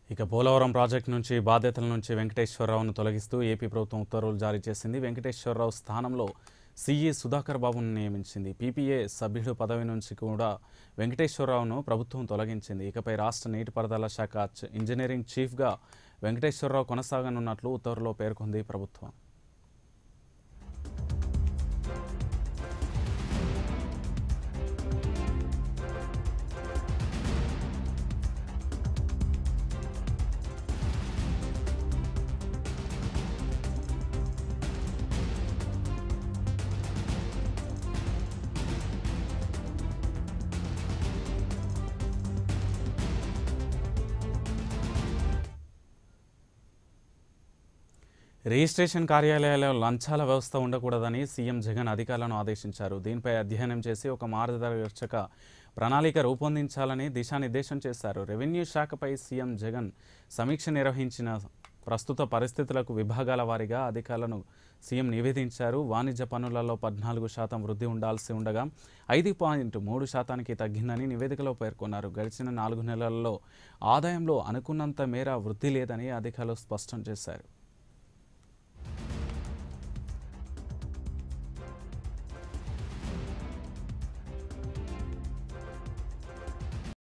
ఇక పోలవరం ప్రాజెక్టు నుంచి బాధ్యతల నుంచి వెంకటేశ్వరరావును తొలగిస్తూ ఏపీ ప్రభుత్వం ఉత్తర్వులు జారీ చేసింది వెంకటేశ్వరరావు స్థానంలో సిఈ సుధాకర్ బాబును నియమించింది పీపీఏ సభ్యుడు పదవి నుంచి కూడా వెంకటేశ్వరరావును ప్రభుత్వం తొలగించింది ఇకపై రాష్ట్ర నీటిపారుదల శాఖ చ- ఇంజనీరింగ్ చీఫ్గా వెంకటేశ్వరరావు కొనసాగనున్నట్లు ఉత్తర్వులో పేర్కొంది ప్రభుత్వం రిజిస్ట్రేషన్ కార్యాలయాల్లో లంచాల వ్యవస్థ ఉండకూడదని సీఎం జగన్ అధికారులను ఆదేశించారు దీనిపై అధ్యయనం చేసి ఒక మార్గదర్శక ప్రణాళిక రూపొందించాలని దిశానిర్దేశం చేశారు రెవెన్యూ శాఖపై సీఎం జగన్ సమీక్ష నిర్వహించిన ప్రస్తుత పరిస్థితులకు విభాగాల వారీగా అధికారులను సీఎం నివేదించారు వాణిజ్య పన్నులలో పద్నాలుగు శాతం వృద్ధి ఉండాల్సి ఉండగా ఐదు పాయింట్ మూడు శాతానికి తగ్గిందని నివేదికలో పేర్కొన్నారు గడిచిన నాలుగు నెలల్లో ఆదాయంలో అనుకున్నంత మేర వృద్ధి లేదని అధికారులు స్పష్టం చేశారు